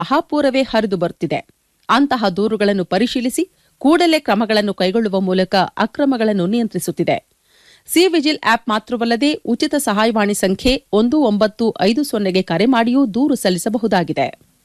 ಅಹಾಪೂರವೇ ಹರಿದು ಬರುತ್ತಿದೆ ಅಂತಹ ದೂರುಗಳನ್ನು ಪರಿಶೀಲಿಸಿ ಕೂಡಲೇ ಕ್ರಮಗಳನ್ನು ಕೈಗೊಳ್ಳುವ ಮೂಲಕ ಅಕ್ರಮಗಳನ್ನು ನಿಯಂತ್ರಿಸುತ್ತಿದೆ ಸಿ ವಿಜಿಲ್ ಆಪ್ ಮಾತ್ರವಲ್ಲದೆ ಉಚಿತ ಸಹಾಯವಾಣಿ ಸಂಖ್ಯೆ ಒಂದು ಒಂಬತ್ತು ಐದು ಸೊನ್ನೆಗೆ ಕರೆ ಮಾಡಿಯೂ ದೂರು ಸಲ್ಲಿಸಬಹುದಾಗಿದೆ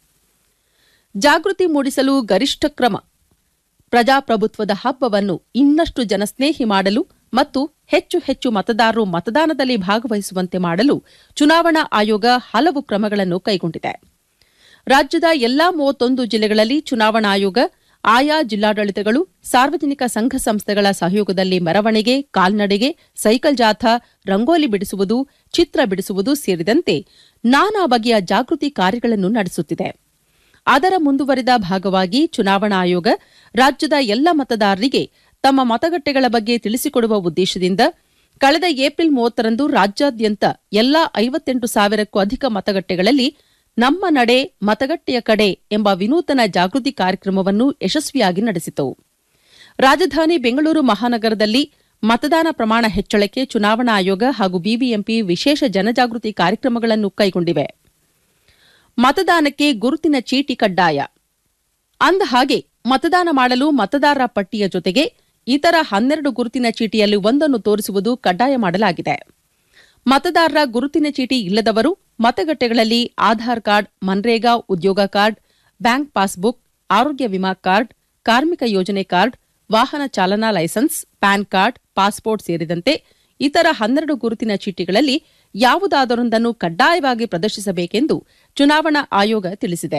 ಜಾಗೃತಿ ಮೂಡಿಸಲು ಗರಿಷ್ಠ ಕ್ರಮ ಪ್ರಜಾಪ್ರಭುತ್ವದ ಹಬ್ಬವನ್ನು ಇನ್ನಷ್ಟು ಜನಸ್ನೇಹಿ ಮಾಡಲು ಮತ್ತು ಹೆಚ್ಚು ಹೆಚ್ಚು ಮತದಾರರು ಮತದಾನದಲ್ಲಿ ಭಾಗವಹಿಸುವಂತೆ ಮಾಡಲು ಚುನಾವಣಾ ಆಯೋಗ ಹಲವು ಕ್ರಮಗಳನ್ನು ಕೈಗೊಂಡಿದೆ ರಾಜ್ಯದ ಎಲ್ಲಾ ಮೂವತ್ತೊಂದು ಜಿಲ್ಲೆಗಳಲ್ಲಿ ಚುನಾವಣಾ ಆಯೋಗ ಆಯಾ ಜಿಲ್ಲಾಡಳಿತಗಳು ಸಾರ್ವಜನಿಕ ಸಂಘ ಸಂಸ್ಥೆಗಳ ಸಹಯೋಗದಲ್ಲಿ ಮೆರವಣಿಗೆ ಕಾಲ್ನಡೆಗೆ ಸೈಕಲ್ ಜಾಥಾ ರಂಗೋಲಿ ಬಿಡಿಸುವುದು ಚಿತ್ರ ಬಿಡಿಸುವುದು ಸೇರಿದಂತೆ ನಾನಾ ಬಗೆಯ ಜಾಗೃತಿ ಕಾರ್ಯಗಳನ್ನು ನಡೆಸುತ್ತಿದೆ ಅದರ ಮುಂದುವರಿದ ಭಾಗವಾಗಿ ಚುನಾವಣಾ ಆಯೋಗ ರಾಜ್ಯದ ಎಲ್ಲ ಮತದಾರರಿಗೆ ತಮ್ಮ ಮತಗಟ್ಟೆಗಳ ಬಗ್ಗೆ ತಿಳಿಸಿಕೊಡುವ ಉದ್ದೇಶದಿಂದ ಕಳೆದ ಏಪ್ರಿಲ್ ಮೂವತ್ತರಂದು ರಾಜ್ಯಾದ್ಯಂತ ಎಲ್ಲಾ ಐವತ್ತೆಂಟು ಸಾವಿರಕ್ಕೂ ಅಧಿಕ ಮತಗಟ್ಟೆಗಳಲ್ಲಿ ನಮ್ಮ ನಡೆ ಮತಗಟ್ಟೆಯ ಕಡೆ ಎಂಬ ವಿನೂತನ ಜಾಗೃತಿ ಕಾರ್ಯಕ್ರಮವನ್ನು ಯಶಸ್ವಿಯಾಗಿ ನಡೆಸಿತು ರಾಜಧಾನಿ ಬೆಂಗಳೂರು ಮಹಾನಗರದಲ್ಲಿ ಮತದಾನ ಪ್ರಮಾಣ ಹೆಚ್ಚಳಕ್ಕೆ ಚುನಾವಣಾ ಆಯೋಗ ಹಾಗೂ ಬಿಬಿಎಂಪಿ ವಿಶೇಷ ಜನಜಾಗೃತಿ ಕಾರ್ಯಕ್ರಮಗಳನ್ನು ಕೈಗೊಂಡಿವೆ ಮತದಾನಕ್ಕೆ ಗುರುತಿನ ಚೀಟಿ ಕಡ್ಡಾಯ ಅಂದಹಾಗೆ ಮತದಾನ ಮಾಡಲು ಮತದಾರರ ಪಟ್ಟಿಯ ಜೊತೆಗೆ ಇತರ ಹನ್ನೆರಡು ಗುರುತಿನ ಚೀಟಿಯಲ್ಲಿ ಒಂದನ್ನು ತೋರಿಸುವುದು ಕಡ್ಡಾಯ ಮಾಡಲಾಗಿದೆ ಮತದಾರರ ಗುರುತಿನ ಚೀಟಿ ಇಲ್ಲದವರು ಮತಗಟ್ಟೆಗಳಲ್ಲಿ ಆಧಾರ್ ಕಾರ್ಡ್ ಮನ್ರೇಗಾ ಉದ್ಯೋಗ ಕಾರ್ಡ್ ಬ್ಯಾಂಕ್ ಪಾಸ್ಬುಕ್ ಆರೋಗ್ಯ ವಿಮಾ ಕಾರ್ಡ್ ಕಾರ್ಮಿಕ ಯೋಜನೆ ಕಾರ್ಡ್ ವಾಹನ ಚಾಲನಾ ಲೈಸೆನ್ಸ್ ಪ್ಯಾನ್ ಕಾರ್ಡ್ ಪಾಸ್ಪೋರ್ಟ್ ಸೇರಿದಂತೆ ಇತರ ಹನ್ನೆರಡು ಗುರುತಿನ ಚೀಟಿಗಳಲ್ಲಿ ಯಾವುದಾದರೊಂದನ್ನು ಕಡ್ಡಾಯವಾಗಿ ಪ್ರದರ್ಶಿಸಬೇಕೆಂದು ಚುನಾವಣಾ ಆಯೋಗ ತಿಳಿಸಿದೆ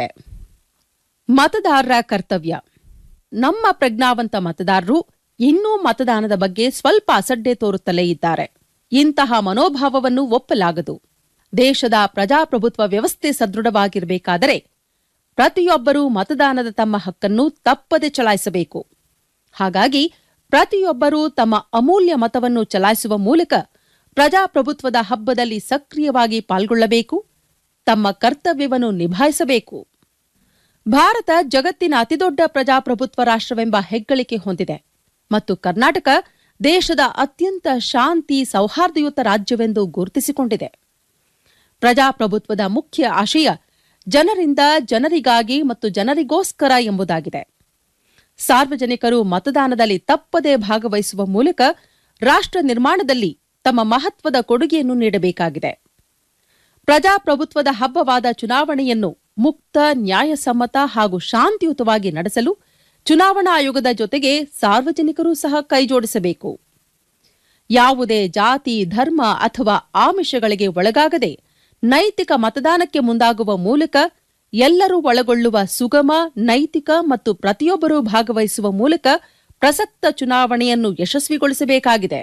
ಮತದಾರರ ಕರ್ತವ್ಯ ನಮ್ಮ ಪ್ರಜ್ಞಾವಂತ ಮತದಾರರು ಇನ್ನೂ ಮತದಾನದ ಬಗ್ಗೆ ಸ್ವಲ್ಪ ಅಸಡ್ಡೆ ತೋರುತ್ತಲೇ ಇದ್ದಾರೆ ಇಂತಹ ಮನೋಭಾವವನ್ನು ಒಪ್ಪಲಾಗದು ದೇಶದ ಪ್ರಜಾಪ್ರಭುತ್ವ ವ್ಯವಸ್ಥೆ ಸದೃಢವಾಗಿರಬೇಕಾದರೆ ಪ್ರತಿಯೊಬ್ಬರೂ ಮತದಾನದ ತಮ್ಮ ಹಕ್ಕನ್ನು ತಪ್ಪದೆ ಚಲಾಯಿಸಬೇಕು ಹಾಗಾಗಿ ಪ್ರತಿಯೊಬ್ಬರೂ ತಮ್ಮ ಅಮೂಲ್ಯ ಮತವನ್ನು ಚಲಾಯಿಸುವ ಮೂಲಕ ಪ್ರಜಾಪ್ರಭುತ್ವದ ಹಬ್ಬದಲ್ಲಿ ಸಕ್ರಿಯವಾಗಿ ಪಾಲ್ಗೊಳ್ಳಬೇಕು ತಮ್ಮ ಕರ್ತವ್ಯವನ್ನು ನಿಭಾಯಿಸಬೇಕು ಭಾರತ ಜಗತ್ತಿನ ಅತಿದೊಡ್ಡ ಪ್ರಜಾಪ್ರಭುತ್ವ ರಾಷ್ಟ್ರವೆಂಬ ಹೆಗ್ಗಳಿಕೆ ಹೊಂದಿದೆ ಮತ್ತು ಕರ್ನಾಟಕ ದೇಶದ ಅತ್ಯಂತ ಶಾಂತಿ ಸೌಹಾರ್ದಯುತ ರಾಜ್ಯವೆಂದು ಗುರುತಿಸಿಕೊಂಡಿದೆ ಪ್ರಜಾಪ್ರಭುತ್ವದ ಮುಖ್ಯ ಆಶಯ ಜನರಿಂದ ಜನರಿಗಾಗಿ ಮತ್ತು ಜನರಿಗೋಸ್ಕರ ಎಂಬುದಾಗಿದೆ ಸಾರ್ವಜನಿಕರು ಮತದಾನದಲ್ಲಿ ತಪ್ಪದೇ ಭಾಗವಹಿಸುವ ಮೂಲಕ ರಾಷ್ಟ್ರ ನಿರ್ಮಾಣದಲ್ಲಿ ತಮ್ಮ ಮಹತ್ವದ ಕೊಡುಗೆಯನ್ನು ನೀಡಬೇಕಾಗಿದೆ ಪ್ರಜಾಪ್ರಭುತ್ವದ ಹಬ್ಬವಾದ ಚುನಾವಣೆಯನ್ನು ಮುಕ್ತ ನ್ಯಾಯಸಮ್ಮತ ಹಾಗೂ ಶಾಂತಿಯುತವಾಗಿ ನಡೆಸಲು ಚುನಾವಣಾ ಆಯೋಗದ ಜೊತೆಗೆ ಸಾರ್ವಜನಿಕರೂ ಸಹ ಕೈಜೋಡಿಸಬೇಕು ಯಾವುದೇ ಜಾತಿ ಧರ್ಮ ಅಥವಾ ಆಮಿಷಗಳಿಗೆ ಒಳಗಾಗದೆ ನೈತಿಕ ಮತದಾನಕ್ಕೆ ಮುಂದಾಗುವ ಮೂಲಕ ಎಲ್ಲರೂ ಒಳಗೊಳ್ಳುವ ಸುಗಮ ನೈತಿಕ ಮತ್ತು ಪ್ರತಿಯೊಬ್ಬರೂ ಭಾಗವಹಿಸುವ ಮೂಲಕ ಪ್ರಸಕ್ತ ಚುನಾವಣೆಯನ್ನು ಯಶಸ್ವಿಗೊಳಿಸಬೇಕಾಗಿದೆ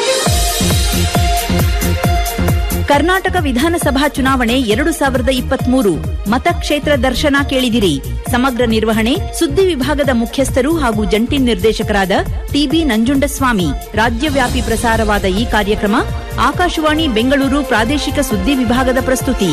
ಕರ್ನಾಟಕ ವಿಧಾನಸಭಾ ಚುನಾವಣೆ ಎರಡು ಸಾವಿರದ ಇಪ್ಪತ್ಮೂರು ಮತಕ್ಷೇತ್ರ ದರ್ಶನ ಕೇಳಿದಿರಿ ಸಮಗ್ರ ನಿರ್ವಹಣೆ ಸುದ್ದಿ ವಿಭಾಗದ ಮುಖ್ಯಸ್ಥರು ಹಾಗೂ ಜಂಟಿ ನಿರ್ದೇಶಕರಾದ ಟಿಬಿ ನಂಜುಂಡಸ್ವಾಮಿ ರಾಜ್ಯವ್ಯಾಪಿ ಪ್ರಸಾರವಾದ ಈ ಕಾರ್ಯಕ್ರಮ ಆಕಾಶವಾಣಿ ಬೆಂಗಳೂರು ಪ್ರಾದೇಶಿಕ ಸುದ್ದಿ ವಿಭಾಗದ ಪ್ರಸ್ತುತಿ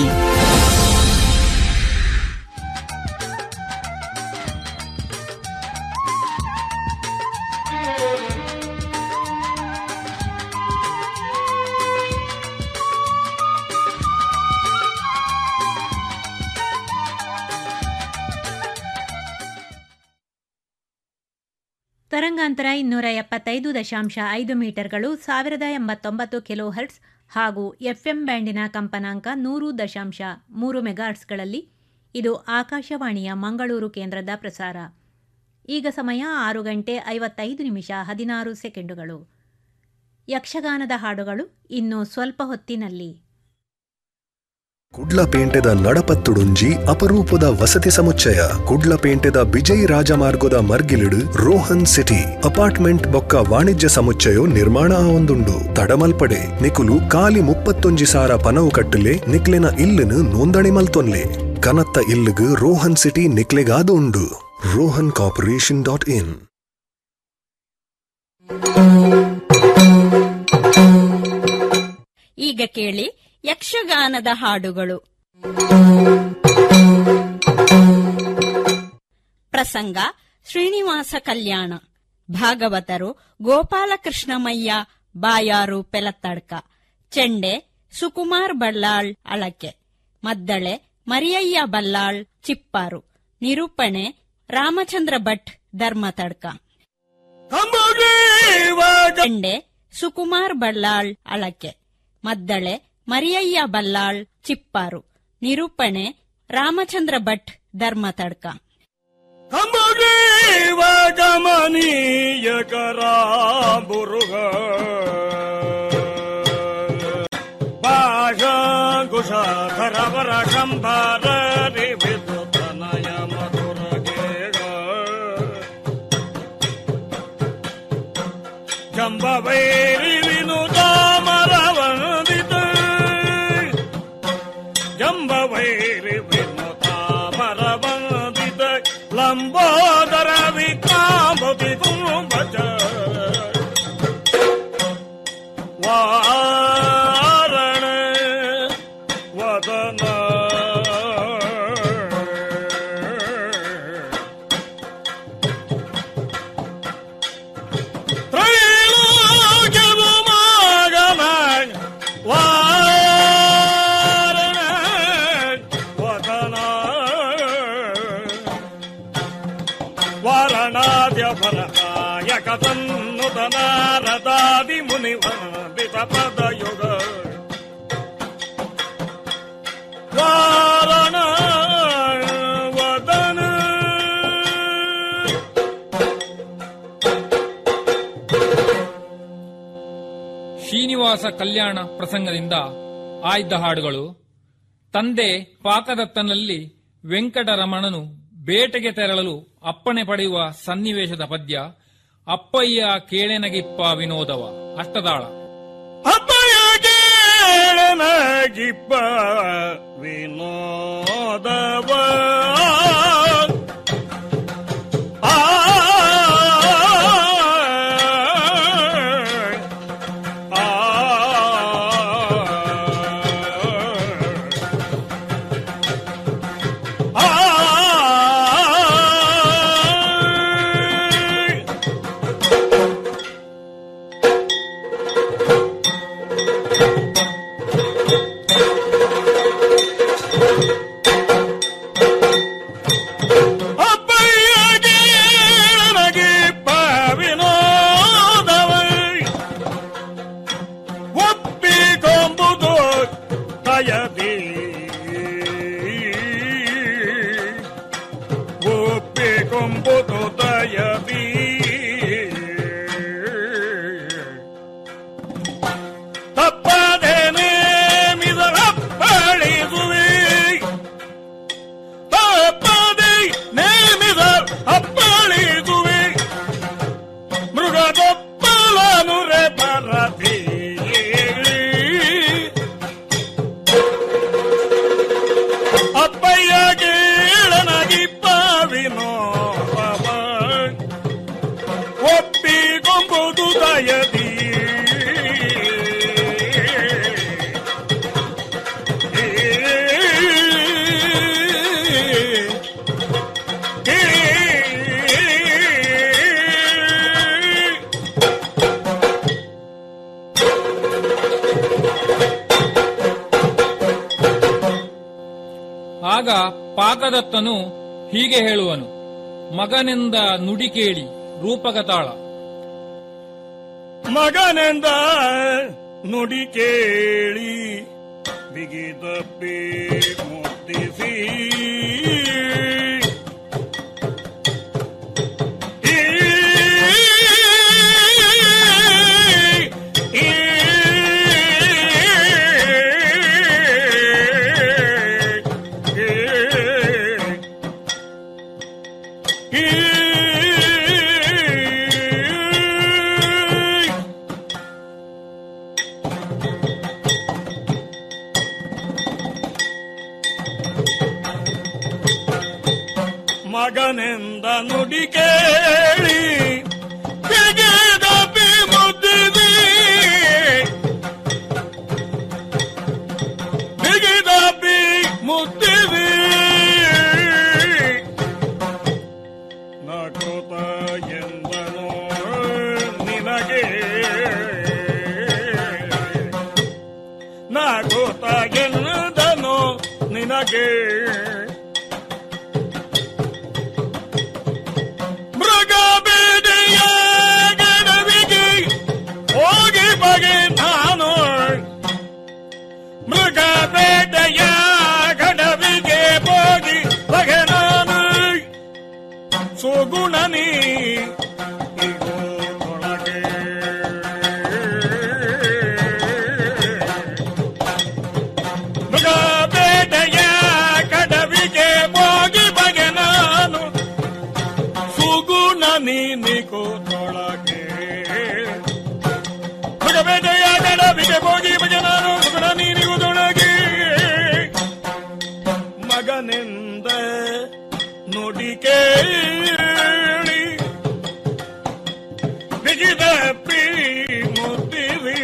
ತರಂಗಾಂತರ ಇನ್ನೂರ ಎಪ್ಪತ್ತೈದು ದಶಾಂಶ ಐದು ಮೀಟರ್ಗಳು ಸಾವಿರದ ಎಂಬತ್ತೊಂಬತ್ತು ಕಿಲೋ ಹರ್ಟ್ಸ್ ಹಾಗೂ ಎಫ್ಎಂ ಬ್ಯಾಂಡಿನ ಕಂಪನಾಂಕ ನೂರು ದಶಾಂಶ ಮೂರು ಮೆಗಾಹರ್ಟ್ಸ್ಗಳಲ್ಲಿ ಇದು ಆಕಾಶವಾಣಿಯ ಮಂಗಳೂರು ಕೇಂದ್ರದ ಪ್ರಸಾರ ಈಗ ಸಮಯ ಆರು ಗಂಟೆ ಐವತ್ತೈದು ನಿಮಿಷ ಹದಿನಾರು ಸೆಕೆಂಡುಗಳು ಯಕ್ಷಗಾನದ ಹಾಡುಗಳು ಇನ್ನು ಸ್ವಲ್ಪ ಹೊತ್ತಿನಲ್ಲಿ ಕುಡ್ಲಪೇಂಟೆದ ನಡಪತ್ತುಡುಂಜಿ ಅಪರೂಪದ ವಸತಿ ಸಮುಚ್ಚಯ ಕುಡ್ಲಪೇಂಟೆದ ವಿಜಯ್ ರಾಜಮಾರ್ಗದ ಮರ್ಗಿಲಿಡು ರೋಹನ್ ಸಿಟಿ ಅಪಾರ್ಟ್ಮೆಂಟ್ ಬೊಕ್ಕ ವಾಣಿಜ್ಯ ಸಮುಚ್ಚಯ ನಿರ್ಮಾಣ ಆವೊಂದುಂಡು ತಡಮಲ್ಪಡೆ ನಿಕುಲು ಕಾಲಿ ಮುಪ್ಪತ್ತೊಂಜಿ ಸಾರ ಪನವು ಕಟ್ಟಲೆ ನಿಕ್ಲೆನ ಇಲ್ಲುನು ನೋಂದಣಿ ಮಲ್ತೊನ್ಲೆ ಕನತ್ತ ಇಲ್ಲಿಗು ರೋಹನ್ ಸಿಟಿ ನಿಕ್ಲೆಗಾದು ಉಂಡು ರೋಹನ್ ಕಾರ್ಪೊರೇಷನ್ ಡಾಟ್ ಇನ್ ಈಗ ಕೇಳಿ ಯಕ್ಷಗಾನದ ಹಾಡುಗಳು ಪ್ರಸಂಗ ಶ್ರೀನಿವಾಸ ಕಲ್ಯಾಣ ಭಾಗವತರು ಗೋಪಾಲಕೃಷ್ಣಮಯ್ಯ ಬಾಯಾರು ಪೆಲತ್ತಡ್ಕ ಚೆಂಡೆ ಸುಕುಮಾರ್ ಬಳ್ಳಾಳ್ ಅಳಕೆ ಮದ್ದಳೆ ಮರಿಯಯ್ಯ ಬಲ್ಲಾಳ್ ಚಿಪ್ಪಾರು ನಿರೂಪಣೆ ರಾಮಚಂದ್ರ ಭಟ್ ಧರ್ಮತಡ್ಕ ಚೆಂಡೆ ಸುಕುಮಾರ್ ಬಳ್ಳಾಳ್ ಅಳಕೆ ಮದ್ದಳೆ ಮರಿಯಯ್ಯ ಬಲ್ಲಾಳ್ ಚಿಪ್ಪಾರು ನಿರೂಪಣೆ ರಾಮಚಂದ್ರ ಭಟ್ ಧರ್ಮತಡ್ಕ ಗಮನೀಯ ಕರಾಂಬುರುಗ ಭಾಷಾಂಕುಶರವರ ಕಂಬಾರ ವಿದ್ಯುತನಯ ಮಧುರಗೇಗ ಜಂಬವೈರಿ ವಿನುತ ಮರವಂದಿತ ಜಂಬವೈರಿ ವಿನುತ ಮರವಂದಿತ ಲಂಬೋದರ ವಿಕ್ರಾಂಬತಿ ಕುಂಭಜ ವಾರಣ ವದನ ತ್ರೈಲೋಕ್ಯವು ಮಗನ ವಾರಣ ವದನ ವಾರಣಾದ್ಯ ಫಲಕಾಯಕ ತನ್ನುತ ನಾರದಾದಿ ಮುನಿ ವಂದಿತ ಪದಯುಗ ವಾರಣ ವದನ ಶ್ರೀನಿವಾಸ ಕಲ್ಯಾಣ ಪ್ರಸಂಗದಿಂದ ಆಯ್ದ ಹಾಡುಗಳು ತಂದೆ ಪಾಕದತ್ತನಲ್ಲಿ ವೆಂಕಟರಮಣನು ಬೇಟೆಗೆ ತೆರಳಲು ಅಪ್ಪಣೆ ಪಡೆಯುವ ಸನ್ನಿವೇಶದ ಪದ್ಯ ಅಪ್ಪಯ್ಯ ಕೇಳೆನಗಿಪ್ಪ ವಿನೋದವ ಅಷ್ಟದಾಳ ಅಪ್ಪಯ ಕೇಳನಗಿಪ್ಪ ವಿನೋದವ ಆ ಆ ಆ ಅಪ್ಪಯ್ಯಗೆ ನಗಿಪ್ಪ ವಿನೋದವೈ ಒಪ್ಪಿಕೊಂಬುದು ತಯದಿ ಒಪ್ಪಿಕೊಂಬುದು ತಯದಿ ತಪ್ಪದೇನೆ ಮಿದರಪ್ಪಳಿಸುವೆ ತಪ್ಪದೆ ನೇಮಿದ ಅಪ್ಪಳಿಸುವೆ ಮೃಗದೊಪ್ಪಲನು ರೇ ಪರತಿ ಅಪ್ಪಯ್ಯ ಕೇಳನಗಿಪ್ಪ ವಿನೋದವ ಒಪ್ಪಿಕೊಂಬುದು ದಯದಿ ಆಗ ಪಾಕದತ್ತನು ಹೀಗೆ ಹೇಳುವನು ಮಗನೆಂದ ನುಡಿ ಕೇಳಿ ರೂಪಕತಾಳ ಮಗನೆಂದ ನುಡಿ ಕೇಳಿ ಬಿಗಿದಪ್ಪಿ ಮುತ್ತಿಸಿ ಈ, ಈ, ಈ, ಈ, ಮಗನೆಂದ ನುಡಿ ಕೇಳಿ ಬಿಗಿದಪ್ಪಿ ಮುದ್ದಿದಿ ಬಿಗಿದಪ್ಪಿ ಮುದ್ದಿದಿ ನಕೃತ ಎಂದನೋ ನಿನಗೆ ನಕೃತ ಎಂದನೋ ನಿನಗೆ ಸುಗುಣನಿ ಇಗೋದೊಳಗೆ ಮೃಗ ಬೇಟೆಯ ಕಡವಿಗೆ ಹೋಗಿ ಬಗೆ ನಾನು ಸುಗುಣ ನೀನಿಗೋದೊಳಗೆ ಮೃಗ ಬೇಟೆಯ ಕಡವಿಗೆ ಹೋಗಿ ಬಗೆ ನಾನು ಸುಗುಣ ನೀನಿಗುದೊಳಗೆ ಮಗನೆಂದ ನುಡಿ ಕೇಳಿ ಬಿಗಿದ ಪಿ ಮುದ್ದಿರಿ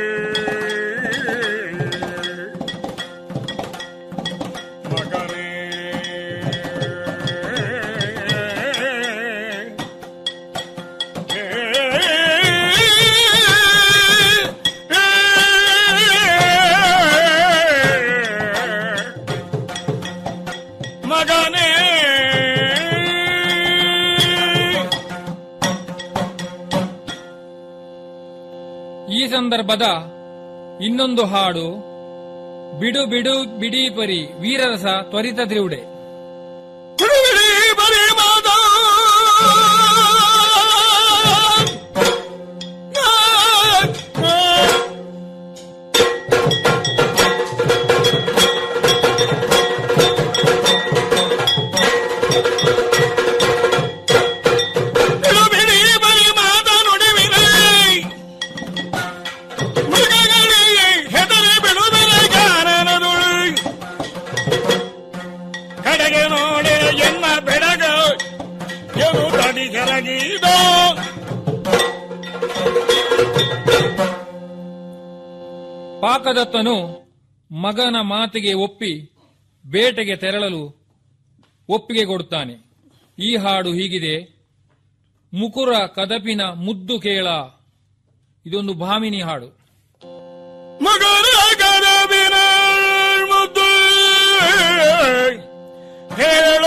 ಮಗನೇ ಮಗನೇ ಈ ಸಂದರ್ಭದ ಇನ್ನೊಂದು ಹಾಡು ಬಿಡು ಬಿಡು ಬಿಡಿ ಪರಿ ವೀರರಸ ತ್ವರಿತ ತ್ರಿವುಡೆ ಬಿಡುವಿಡಿ ಬರೀ ಮಾದ ಬಿಡುಬಿಡಿ ಬರೀ ಮಾದ ನುಡಿವಿರೈ ಮೃಗಗಳಿಗೆ ಹೆದರಿ ಬಿಡುವಿರ ಕಾರಣದುಳು ಕಡೆಗೆ ನೋಡಿ ಎನ್ನ ಬೆಡಗ ಎದು ತಡಿ ಕೆರಗಿದ ಪಾಕದತ್ತನು ಮಗನ ಮಾತಿಗೆ ಒಪ್ಪಿ ಬೇಟೆಗೆ ತೆರಳಲು ಒಪ್ಪಿಗೆ ಕೊಡುತ್ತಾನೆ ಈ ಹಾಡು ಹೀಗಿದೆ ಮುಕುರ ಕದಪಿನ ಮುದ್ದು ಕೇಳ ಇದೊಂದು ಭಾಮಿನಿ ಹಾಡು ಮಗನ ಕರಬಿನ ಮುದ್ದು ಹೇಳ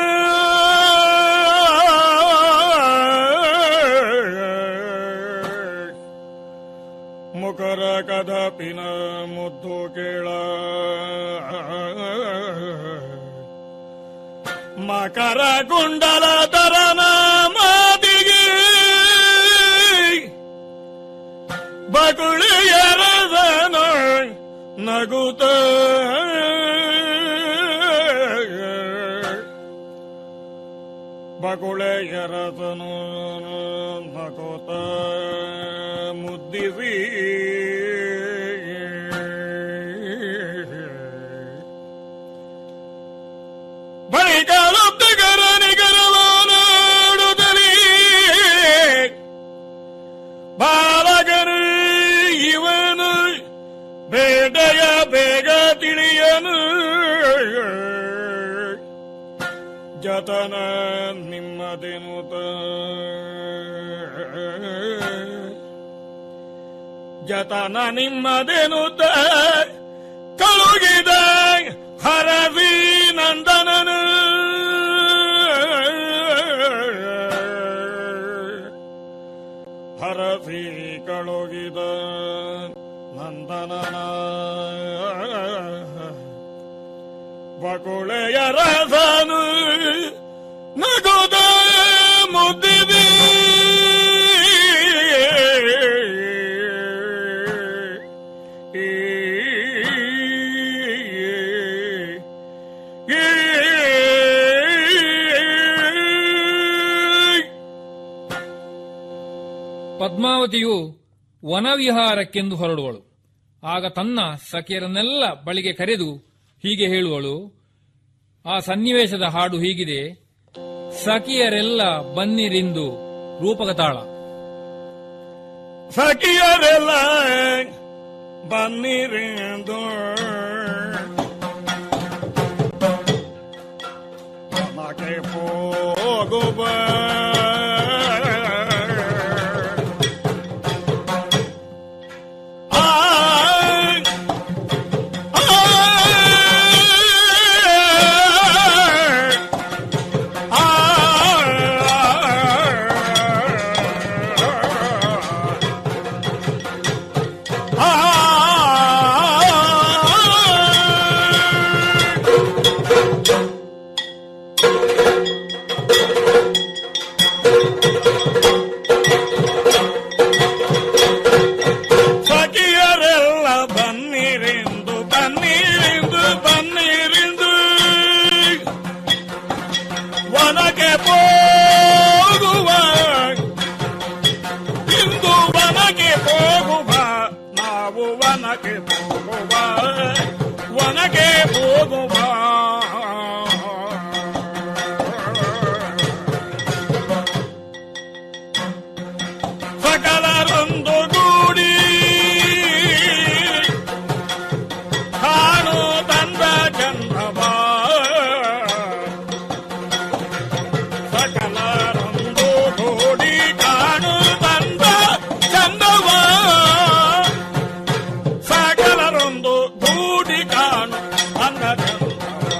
ಮುಖರ ಕದಪಿನ ಮುದ್ದು ಕೇಳ ಮಕರ ಕುಂಡಲ ತರನ ಮಾತಿಗೆ ಬಗುಳಿಯರದನ ನಗುತ್ತ ಬಗುಳೆಯರದನು ನಗುತ್ತ ಮುದ್ದಿಸಿ ಬಳಿಕ ಲಬ್ಧಕರ ನಿಗರವ ನಾಡುತ್ತಲೇ ಬಾಲಕನು ಇವನು ಬೇಟೆಯ ಬೇಗ ತಿಳಿಯನು ಜತನ ನಿಮ್ಮದೆನುತ ಜತನ ನಿಮ್ಮದೆನುತ ಕಳುಗಿದ ಹರವಿ ನಂದನನು ಹರಸಿ ಕಳುಗಿದ ನಂದನನ ಬಕುಳೆಯ ರಸನು ನಗುದ ಮುದ್ದಿದಿ ಪದ್ಮಾವತಿಯು ವನವಿಹಾರಕ್ಕೆಂದು ಹೊರಡುವಳು ಆಗ ತನ್ನ ಸಖಿಯರನ್ನೆಲ್ಲ ಬಳಿಗೆ ಕರೆದು ಹೀಗೆ ಹೇಳುವಳು ಆ ಸನ್ನಿವೇಶದ ಹಾಡು ಹೀಗಿದೆ ಸಖಿಯರೆಲ್ಲ ಬನ್ನಿರಿಂದು ರೂಪಕ ತಾಳ ಸಖಿಯರೆಲ್ಲ ಬನ್ನಿರೆಂದು ನಮಗೆ ಹೋಗುವ ಆ ವನಕ್ಕೆ ಹೋಗುವ ಇಂದು ವನಕ್ಕೆ ಹೋಗುವ ನಾವು ವನಕ್ಕೆ ಹೋಗುವ ವನಕ್ಕೆ ಹೋಗುವ ಸಕಲರೊಂದು ಗೂಡಿ ಕಾಣು ತಂದ ಚಂದವ ಸಕಲರೊಂದು ಗೂಡಿ ಕಾಣು ತಂದ ಚಂದವ ಸಕಲರೊಂದು ಗೂಡಿ ಕಾಣು ತಂದ ಚಂದವ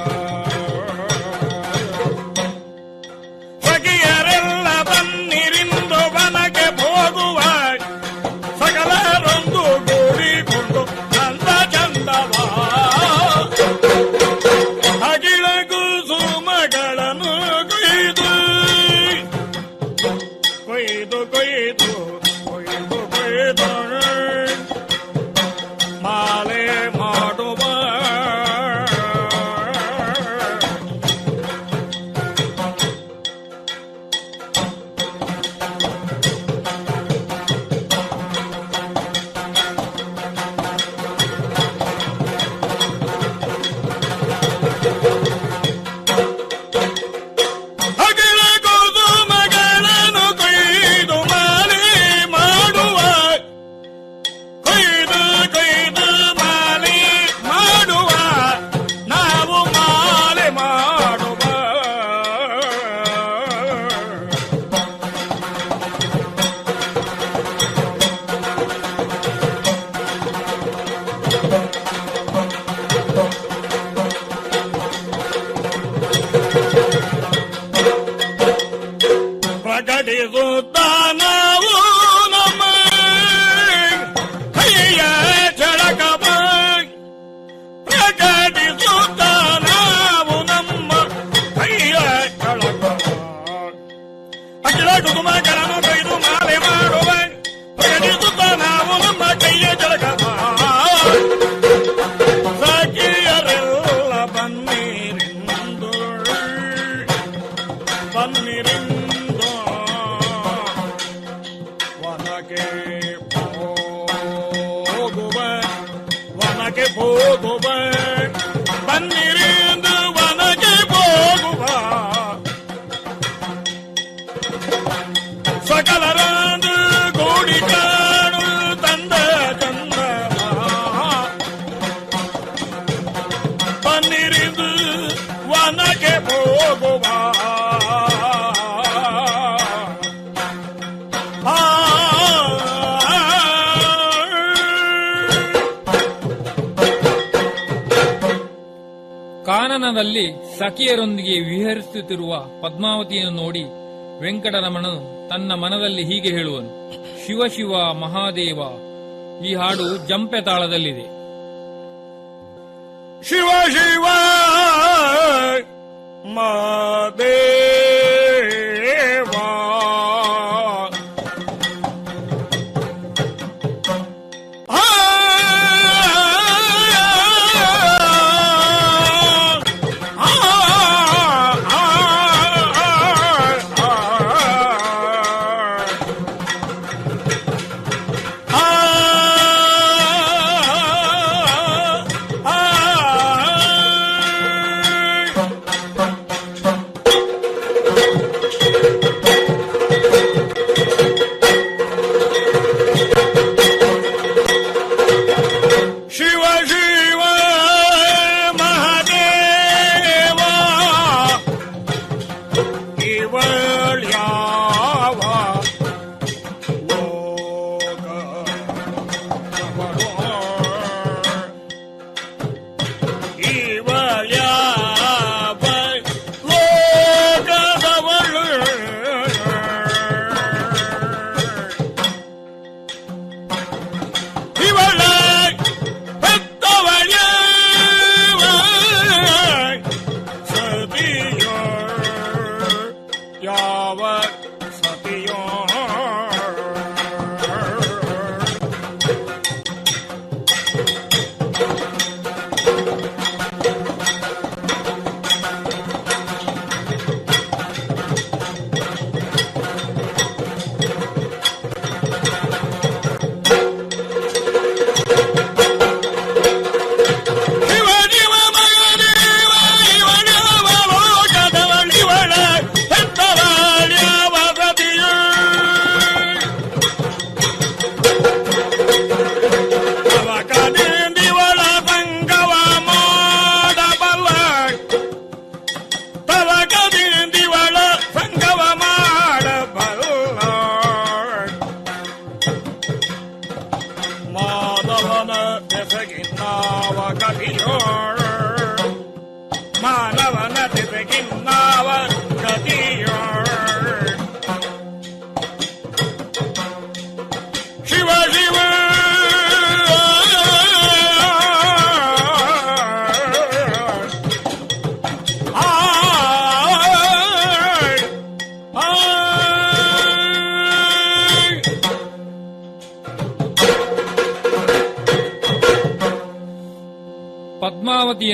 ಸಖಿಯರೆಲ್ಲ ಬನ್ನಿರಿಂದು ವನಕ್ಕೆ ಹೋಗುವ ಸಕಲರೊಂದು ಗೂಡಿಕೊಂಡು ಚಂದ ಚಂದವ ಅಗಿಳ ಕುಸುಮಗಳನ್ನು ಕೊಯ್ದು ಕೊಯ್ದು ಕೊಯ್ದು ಕೊಯ್ದು ಕೊಯ್ದು ಮಾಲೆ ಮಾಡುವ ಅಗಿಲ ಕುಸುಮಗಳನ್ನು ಕೊಯ್ದು ಮಾಲೆ ಮಾಡುವ ಕೊಯ್ದು ಕೊಯ್ದು ಮಾಲೆ ಮಾಡುವ ನಾವು ಮಾಲೆ ಮಾಡುವ ಪ್ರಕಟಿಸುತ್ತ ನಾವು ನಮ್ಮ ಕೈಯ ಚಳಕವ ಪ್ರಕಟಿಸುತ್ತ ನಾವು ನಮ್ಮ ಕೈಯ ಚಳಕವ ಅಖಿಲ ಕುಸುಮಗಳನ್ನು ಕೊಯ್ದು ಮಾಲೆ ಮಾಡುವ ಪ್ರಕಟಿಸುತ್ತ ನಾವು ನಮ್ಮ ಕೈಯ ಚಳಕವ ಸಖಿಯರೆಲ್ಲ ಬನ್ನಿರಿಂದು ಬನ್ನಿರಿಂದು ವನಕ್ಕೆ ಹೋಗುವ ವನಕ್ಕೆ ಹೋಗುವ ಬನ್ನಿರಿಂದು ವನಕ್ಕೆ ಹೋಗುವ ಸಕಲರಂದು ಕೂಡಿ ಕಾಣು ತಂದ ಚಂದ ಬನ್ನಿರಿಂದು ವನಕ್ಕೆ ಹೋಗುವ ಆ ಕಾನನದಲ್ಲಿ ಸಖಿಯರೊಂದಿಗೆ ವಿಹರಿಸುತ್ತಿರುವ ಪದ್ಮಾವತಿಯನ್ನು ನೋಡಿ ವೆಂಕಟರಮಣನು ತನ್ನ ಮನದಲ್ಲಿ ಹೀಗೆ ಹೇಳುವನು ಶಿವ ಶಿವ ಮಹಾದೇವ ಈ ಹಾಡು ಜಂಪೆ ತಾಳದಲ್ಲಿದೆ ಶಿವ ಶಿವ ಮಾದೇವ ಆ, ಆ, ಆ, ಆ, ಆ, ಶಿವ ಶಿವ ಮಹಾದೇವ ಇವಳ್ಯಾವ ಲೋಕ ಇವಳ್ಯಾವ ಲೋಕದವಳು ಇವಳ பெத்தவளே சதியோ யாவ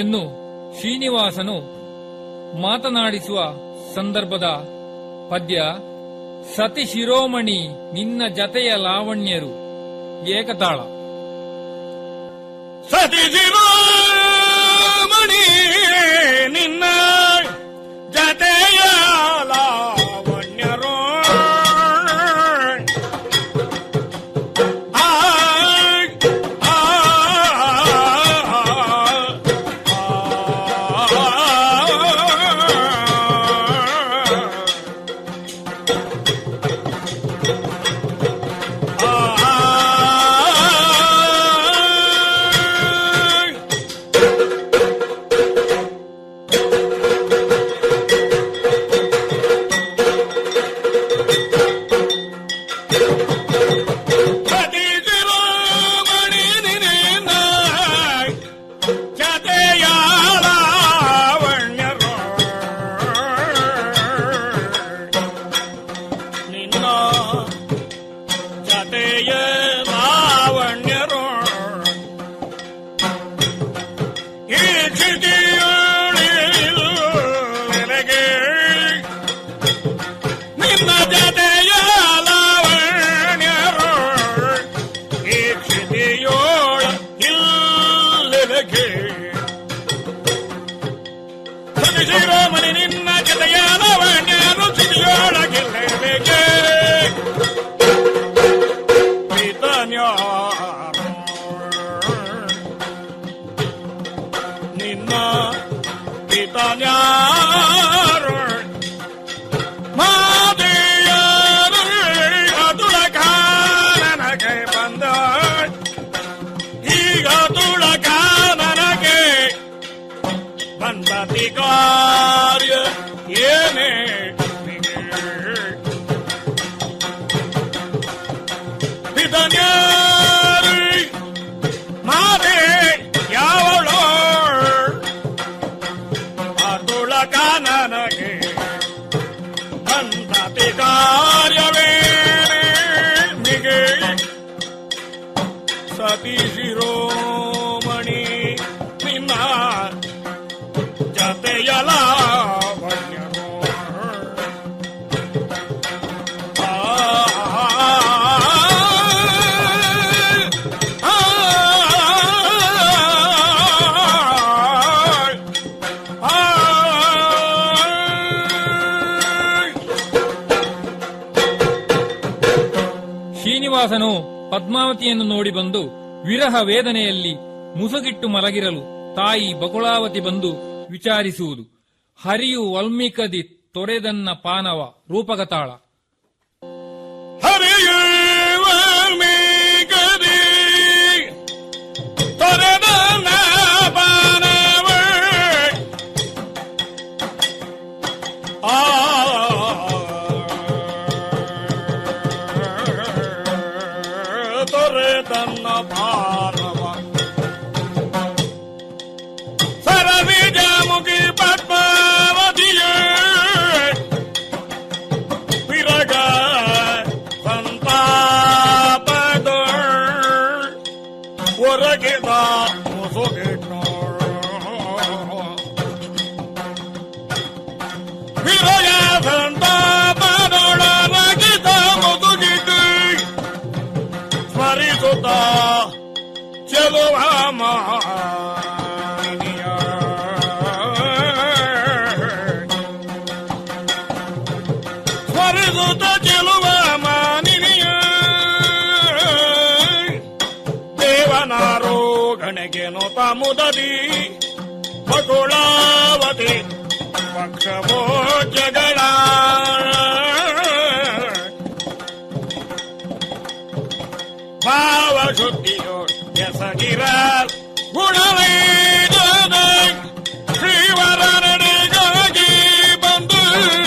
ರುಕ್ಮಿಣಿಯನ್ನು ಶ್ರೀನಿವಾಸನು ಮಾತನಾಡಿಸುವ ಸಂದರ್ಭದ ಪದ್ಯ ಸತಿ ಶಿರೋಮಣಿ ನಿನ್ನ ಜತೆಯ ಲಾವಣ್ಯರು ಏಕತಾಳ ಸತಿ ಶಿರೋಮಣಿ ನಿನ್ನ ಜತೆಯ ಲಾವಣ್ಯರು ಆ, ಆ, ಆ, ನಿನ್ನ ಜತೆಯ ಲಾವಣ್ಯರು ಈ ಕ್ಷಿತಿಯೊಳಿಗೆ ನಿನ್ನ ಜತೆಯ ಲಾವಣ್ಯರು ಈ ಕ್ಷಿತಿಯೋಳ ಇಲ್ಲಿಗೆ ಶಿರೋಮಣಿ ನಿನ್ನ ಜತೆಯ ಲಾವಣ್ಯರು ಕ್ಷಿತಿಯೊಳಗಿಲ್ಲಬೇಕೆ ನಿನ್ನ ಪಿತನ್ಯಾರು ಮಾದೆಯರು ತುಳಕ ನನಗೆ ಬಂದ ಈಗ ತುಳಕ ನನಗೆ ಬಂದತಿ ಕಾರ್ಯ ಏನೇ ಪಿತನ್ಯಾರು ಮಾದೆ ಯಾವಳೋ ಅತುಳಕ ನನಗೆ ಬಂದತಿ ಕಾರ್ಯವೇನೆ ಮಿಗೆ ಸತಿ ಶಿರೋಮಣಿ ನಿನ್ನ ಜತೆಯಲ ಶ್ರೀನಿವಾಸನು ಪದ್ಮಾವತಿಯನ್ನು ನೋಡಿ ಬಂದು ವಿರಹ ವೇದನೆಯಲ್ಲಿ ಮುಸುಗಿಟ್ಟು ಮಲಗಿರಲು ತಾಯಿ ಬಕುಳಾವತಿ ಬಂದು ವಿಚಾರಿಸುವುದು ಹರಿಯು ವಲ್ಮೀಕದಿ ತೊರೆದನ್ನ ಪಾನವ ರೂಪಕತಾಳ ಹರಿಯುವ ಮೇಘದಿ ತೊರೆದ ಬಾಣವ ಆ ತೊರೆದನ್ನ ಭಾರವ ಸರವಿಜ ಮುಖಿ ಪದ್ಮಾವತಿಯೇ ವಿರಗ ಸಂತಾಪದ ಹೊರಗಿದ ಮುಸುಗಿಟ್ಟು ವಿರಗ ಸಂತಾಪದೊಳಗಿದ ಮುಸುಗಿಟ್ಟು ಸ್ಮರಿಸುತ್ತ ಚೆಲುವ ಸ್ಮರಿಸುತ್ತ ಚೆಲುವ ಮಾನಿನಿಯ ದೇವನಾರೋ ಗಣಗೆ ನೋತ ಮುದದಿ ಬಗುಳಾವತಿ ಪಕ್ಷವೋ ಜಗಳ ಭಾವ ಶುದ್ಧಿಯೋ ಎಸಗಿರ ಗುಣವೈದ ಶ್ರೀವರನಿಗಾಗಿ ಬಂದು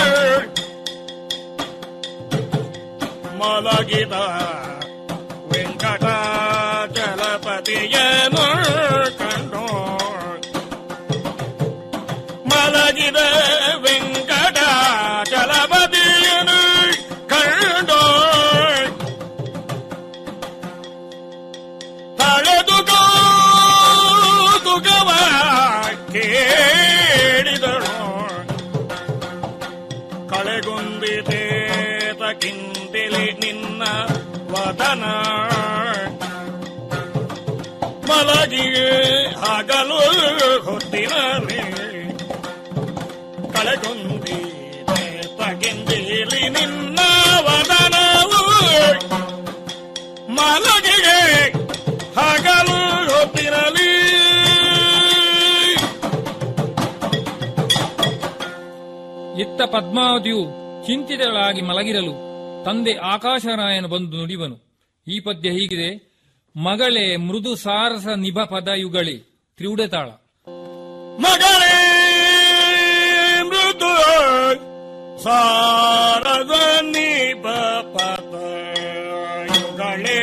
ಮಲಗಿದ ವೆಂಕಟ ಚಲಪತಿಯನು ಕಂಡು ಮಲಗಿದ ವೆಂಕಟ ಚಲಪತಿಯನು ಕಂಡು ತಳೆದು ಕೌತುಕವ ಕಳೆಗೊಂದಿತೇತ ಕಿಂತಿಲಿ ನಿನ್ನ ವದನ ಮಲಗಿಗೆ ಹಗಲು ಹೊತ್ತಿನಲ್ಲಿ ಕಳೆಗೊಂದಿತೇತ ಕಿಂತಿಲಿ ನಿನ್ನ ವದನವು ಮಲಗಿಗೆ ಹಗಲು ಹೊತ್ತಿರಲಿ ಇತ್ತ ಪದ್ಮಾವತಿಯು ಚಿಂತಿತಳಾಗಿ ಮಲಗಿರಲು ತಂದೆ ಆಕಾಶರಾಯನು ಬಂದು ನುಡಿವನು ಈ ಪದ್ಯ ಹೀಗಿದೆ ಮಗಳೇ ಮೃದು ಸಾರಸ ನಿಭ ಪದಯುಗಳೇ ತ್ರಿವುಡೆತಾಳ ಮಗಳೇ ಮೃದು ಸಾರದ ನಿಬ ಪದಯುಗಳೇ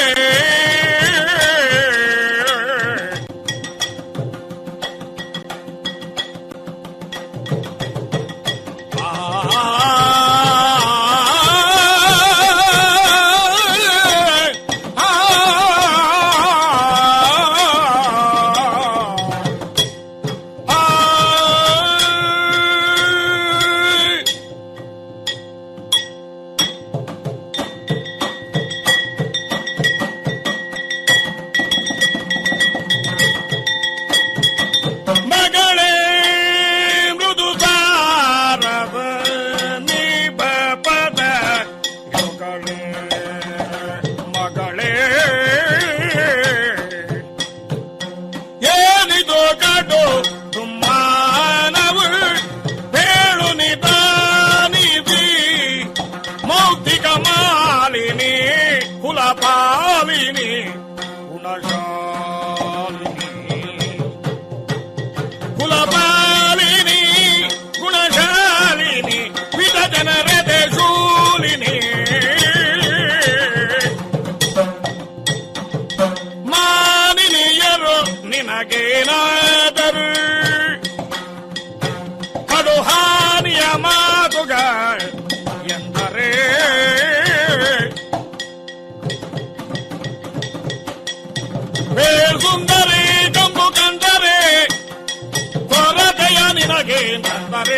ಮಗಳೇ ಮೃದು ಸಾರವ ನಿಬ ಪದ ಯುಗಳೇ ಮಗಳೇ ಏನಿದು ಕಡು ತುಮ್ಮಾನವು ಹೇಳು ನಿಧಾನಿಸಿ ಮೌಕ್ತಿಕ ಮಾಲಿನಿ ಕುಲಪಾಲಿನಿ ಗುಣಶಾಲಿನಿ ಕುಲಪಾಲಿನಿ ಗುಣಶಾಲಿನಿ ವಿಧ ಜನರದೆ ಶೂಲಿನಿ ಮಾನಿನಿಯರು ನಿನಗೇನಾದರು ಕಡು ಹಾನಿಯ ಮಾತುಗ ಎಂದರೆ ಸುಂದರಿ ಕಂಬು ಕಂಡರೆ ಕೊರತೆಯ ನಿನಗೆ ನಂದರೆ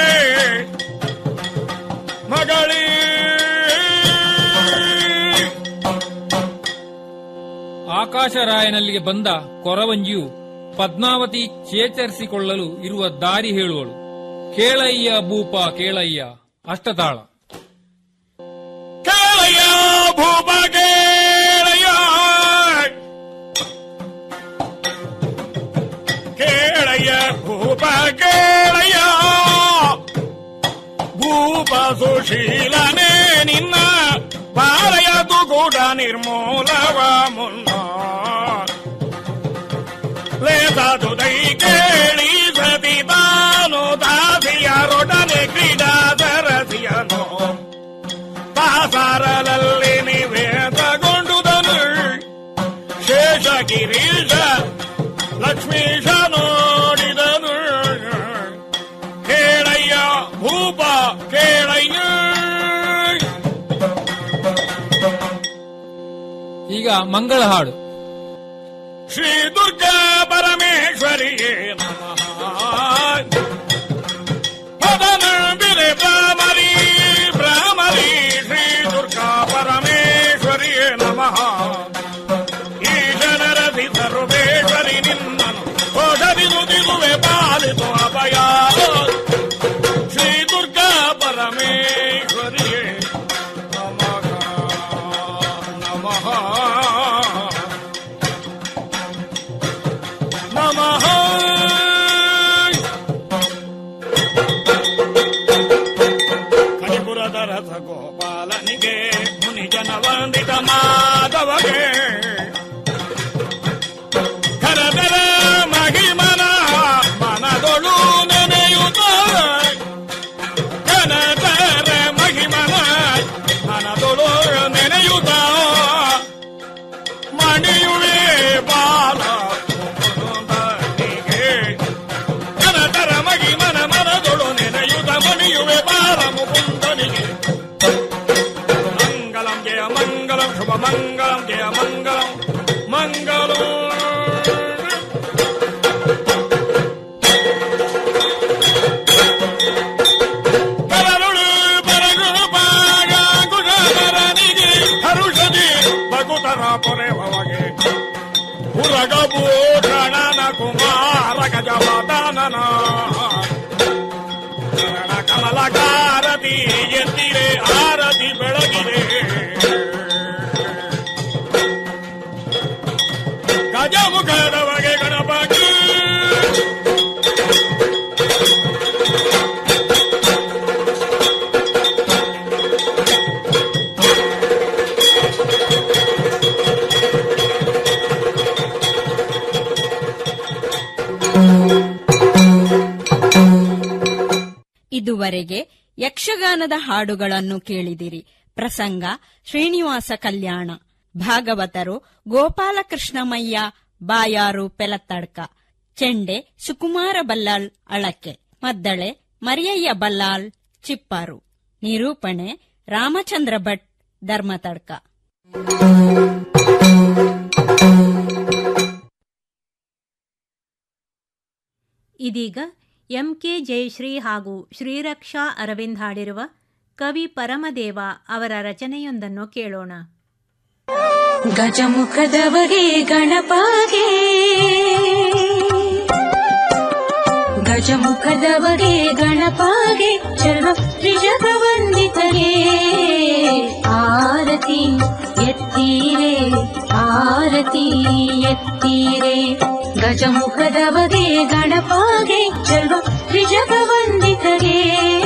ಮಗಳೇ ಆಕಾಶರಾಯನಲ್ಲಿಗೆ ಬಂದ ಕೊರವಂಜಿಯು ಪದ್ಮಾವತಿ ಚೇತರಿಸಿಕೊಳ್ಳಲು ಇರುವ ದಾರಿ ಹೇಳುವಳು ಕೇಳಯ್ಯ ಭೂಪ ಕೇಳಯ್ಯ ಅಷ್ಟತಾಳ ಕೇಳಯ್ಯ ಭೂಪ ಕೇಳಯ್ಯ ಕೇಳಯ್ಯ ಭೂಪ ಕೇಳಯ್ಯ ಭೂಪ ಸುಶೀಲನೇ ನಿನ್ನ ಪಾಲಯದು ಕೂಡ ನಿರ್ಮೂಲವ ಮುನ್ನ ಲೇದಾದು ದೈ ಕೇಳಿ ಸತಿ ತಾನು ದಾಸಿಯರೊಡನೆ ಕ್ರೀಡಾ ಸರಸಿಯನು ಪಾಸಾರದಲ್ಲಿ ನಿವೇದಗೊಂಡುದನು ಶೇಷಗಿರೀಶ ಲಕ್ಷ್ಮೀಶ ನೋಡಿದನು ಕೇಳಯ್ಯ ಭೂಪ ಕೇಳಯ್ಯ ಈಗ ಮಂಗಳ ಹಾಡು ಶ್ರೀ ದುರ್ಗಾ ಪರಮೇಶ್ವರಿಯೇ ನಮಃ ಪದನ ಬಿರೆ ಬ್ರಾಹ್ಮರಿ ಬ್ರಾಹ್ಮರಿ ಶ್ರೀ ದುರ್ಗಾ ಪರಮೇಶ್ವರಿಯೇ ನಮಃ ಈ ಜನರದಿ ಸರ್ವೇಶ್ವರಿ ನಿನ್ನನು ಓಡದಿರುದಿರುವೆ ಪಾಲಿತು ಅಭಯ ಶ್ರೀ ದುರ್ಗಾ ಪರಮೇಶ್ವರಿಯೇ ನಮಃ ನಮಃ ನಮಃ ಕಲಿಪುರದ ರಥ ಗೋಪಾಲನಿಗೆ ಮುನಿಜನ ವಂದಿತ ಮಾಧವಗೆ ಕರದರ ಮಹಿಮನ ಮನದೊಳು ನೆನೆಯುತ್ತ ಕನದರ ಮಹಿಮನ ಮನದೊಳು ನೆನೆಯುತ್ತ ಮಣಿಯುವೆ ಬಾಲ ಮುಕುಂದನಿಗೆ. ಕನತರ ಮಗಿ ಮನ ಮನದೊಳು ನೆನೆಯುತ ಮಣಿಯುವೆ ಬಾಲ ಮುಕುಂದನಿಗೆ ಮಂಗಲಂ ಜಯ ಮಂಗಲಂ ಶುಭ ಮಂಗಲಂ ಜಯ ಮಂಗಲಂ ಮಂಗಲಂ ಕರರುಳು ನನ ಕನ್ನಡ ಕಮಲಕಾರತಿ ಎತ್ತಿರೆ ಆರತಿ ಬೆಳಗಿದೆ ಗಜಮುಖದ ಬಗೆ ಗಣಪತಿ ಇದುವರೆಗೆ ಯಕ್ಷಗಾನದ ಹಾಡುಗಳನ್ನು ಕೇಳಿದಿರಿ ಪ್ರಸಂಗ ಶ್ರೀನಿವಾಸ ಕಲ್ಯಾಣ ಭಾಗವತರು ಗೋಪಾಲಕೃಷ್ಣಮಯ್ಯ ಬಾಯಾರು ಪೆಲತ್ತಡ್ಕ ಚೆಂಡೆ ಸುಕುಮಾರ ಬಲ್ಲಾಳ್ ಅಳಕೆ ಮದ್ದಳೆ ಮರಿಯಯ್ಯ ಬಲ್ಲಾಳ್ ಚಿಪ್ಪಾರು ನಿರೂಪಣೆ ರಾಮಚಂದ್ರ ಭಟ್ ಧರ್ಮತಡ್ಕ ಇದೀಗ ಎಂಕೆ ಜಯಶ್ರೀ ಹಾಗೂ ಶ್ರೀರಕ್ಷಾ ಅರವಿಂದ್ ಹಾಡಿರುವ ಕವಿ ಪರಮದೇವ ಅವರ ರಚನೆಯೊಂದನ್ನು ಕೇಳೋಣ ಗಜಮುಖದವಗೆ ಗಣಪಗೆ ಗಜಮುಖದವಗೆ ಗಣಪಗೆ ಚರ್ಮ ತ್ರಿಜಗವಂದಿತಗೆ ಆರತಿ ಎತ್ತೀರೆ ಆರತಿ ಎತ್ತೀರೆ ಗಜಮುಖದವಗೆ ಗಣಪಗೆ ಚರ್ಮ ತ್ರಿಜಗವಂದಿತಗೆ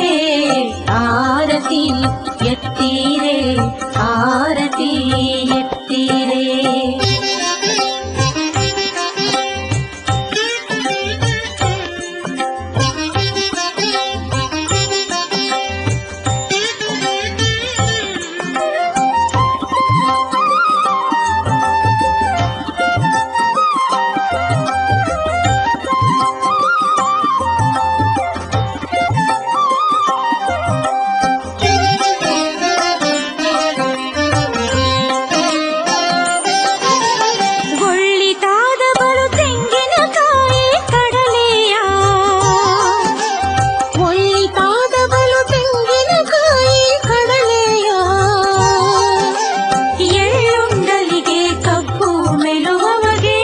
ಆರತಿ ಎತ್ತೀರೆ ಆರತಿ ಎತ್ತೀರೆ ಒಳ್ಳಿತಾದ ಬಲು ತೆಂಗಿನಕಾಯಿ ಕಡಲೆಯ ಒಳ್ಳಿತಾದ ಬಲು ತೆಂಗಿನಕಾಯಿ ಕಡಲೆಯ ಎಳ್ಳುಂಡಲಿಗೆ ಕಬ್ಬು ಮೆಲುವವಗೆ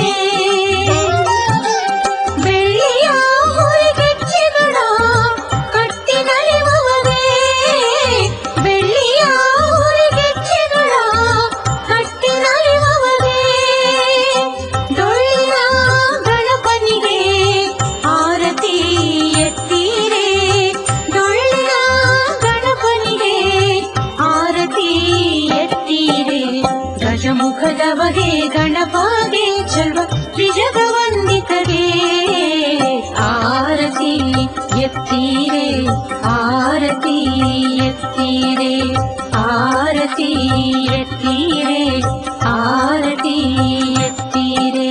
ಬೆಳ್ಳಿಯ ಹುರಿಗೆಚ್ಚಿಗಳ ಕಟ್ಟಿ ನಲಿಯುವವಗೆ ಬೆಳ್ಳಿಯ ಹುರಿಗೆಚ್ಚಿಗಳ ಕಟ್ಟಿ ನಲಿಯುವವಗೆ ಡೊಳ್ಳಿನ ಗಣಪನಿಗೆ ಆರತಿ ಎತ್ತೀರೆ ಡೊಳ್ಳಿನ ಗಣಪನಿಗೆ ಆರತಿ ಎತ್ತೀರೆ ಗಜಮುಖದವಗೆ ಗಣಪಗೆ ಚಲ್ವ ತ್ರಿಜಗವಂದಿತಗೆ ಆರತಿ ಎತ್ತೀರೆ ಆರತಿ ಎತ್ತೀರೆ ಆರತಿ ಎತ್ತೀರೆ ಆರತಿ ಎತ್ತೀರೆ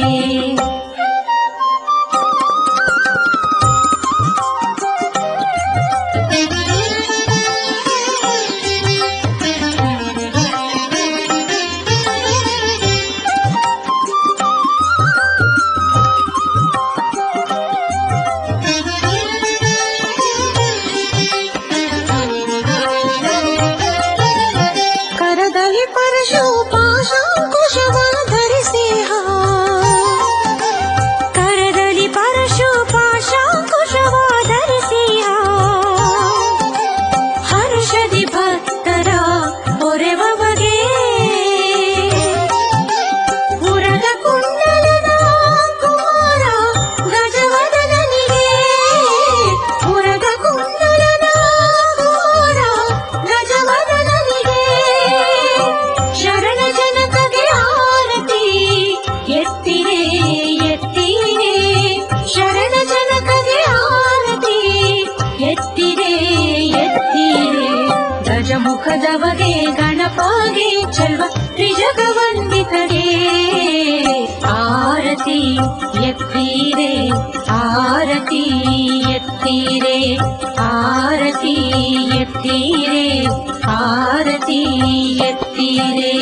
ಕರದಲ್ಲಿ ಪರಶು ಪಾಶಾಂಕುಶವ ಧರಿಸಿ ಹಾ. ಕರದಲ್ಲಿ ಪರಶು ಪಾಶಾಂಕುಶವ ಧರಿಸಿ ಹಾ. ಹರ್ಷದಿ ಭಕ್ತರ ಹೊರೆವಗೆ ಉರದ ಕುಂಡಲನ ಕುಮಾರ ಗಜವದನನಿಗೆ ಉರದ ಕುಂಡಲನ ಕುಮಾರ ಗಜವದನನಿಗೆ ಶರಣ ಜನಕಗೆ ಆರತಿ ಎತ್ತಿರೆ ಎತ್ತಿರೆ ಶರಣ ಜನಕಗೆ ಆರತಿ ಎತ್ತಿರೆ ಎತ್ತಿರೆ ಗಜಮುಖದವಗೆ ಗಣಪಗೆ ಚಲ್ವ ತ್ರಿಜಗವಂದಿತಗೆ ಆರತಿ ಎತ್ತೀರೆ ಆರತಿ ಎತ್ತೀರೆ ಆರತಿ ಎತ್ತೀರೆ ಆರತಿ ಎತ್ತೀರೆ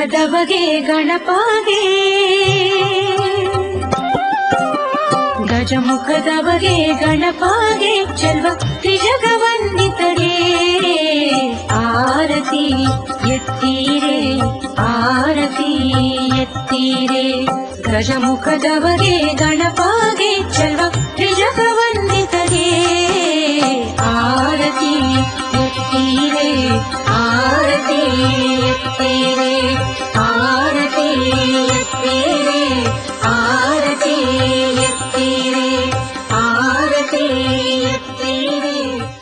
ಗಜಮುಖದವಗೆ ಗಣಪಾಗೆ ಗಜಮುಖದವಗೆ ಗಣಪಾಗೆ ಚೆಲ್ವ ತ್ರಿಜಗವಂದಿತಗೆ ಆರತಿ ಎತ್ತೀರೆ ಆರತಿ ಎತ್ತೀರೆ ಗಜಮುಖದವಗೆ ಗಣಪಾಗೆ ಚೆಲ್ವ ತ್ರಿಜಗವಂದಿತಗೆ ಆರತಿ ಎತ್ತೀರೆ ಆರತಿ ಎತ್ತೀರೆ ಆರತಿ ಎತ್ತೀರೆ ಆರತಿ ಎತ್ತೀರೆ ಆರತಿ ಎತ್ತೀರೆ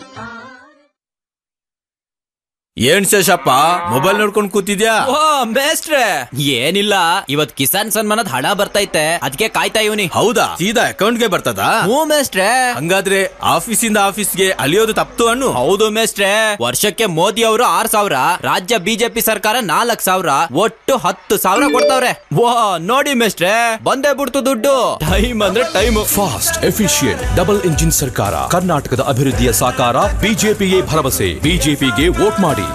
ಏನ್ ಶೇಷಪ್ಪ ಮೊಬೈಲ್ ನೋಡ್ಕೊಂಡ್ ಕೂತಿದ್ಯಾ ಓ ಮೇಸ್ಟ್ರೆ ಏನಿಲ್ಲ ಇವತ್ ಕಿಸಾನ್ ಸನ್ಮಾನದ ಹಣ ಬರ್ತೈತೆ ಅದಕ್ಕೆ ಕಾಯ್ತಾ ಇವನಿ ಹೌದಾ ಸೀದಾ ಅಕೌಂಟ್ಗೆ ಬರ್ತದಾ ಹ್ಞೂ ಮೇಸ್ಟ್ರೆ ಹಂಗಾದ್ರೆ ಆಫೀಸಿಂದ ಆಫೀಸ್ಗೆ ಅಲಿಯೋದು ತಪ್ತು ಅನ್ನು ಹೌದು ಮೇಸ್ಟ್ರೆ ವರ್ಷಕ್ಕೆ ಮೋದಿ ಅವರು ಆರ್ ಸಾವಿರ ರಾಜ್ಯ ಬಿಜೆಪಿ ಸರ್ಕಾರ ನಾಲ್ಕ್ ಸಾವಿರ ಒಟ್ಟು ಹತ್ತು ಸಾವಿರ ಕೊಡ್ತಾವ್ರೆ ವಾ ನೋಡಿ ಮೇಸ್ಟ್ರೆ ಬಂದೇ ಬಿಡ್ತು ದುಡ್ಡು ಟೈಮ್ ಅಂದ್ರೆ time fast efficient double engine ಸರ್ಕಾರ ಕರ್ನಾಟಕದ ಅಭಿವೃದ್ಧಿಯ ಸಾಕಾರ ಬಿಜೆಪಿಗೆ ಭರವಸೆ ಬಿಜೆಪಿಗೆ ವೋಟ್ ಮಾಡಿ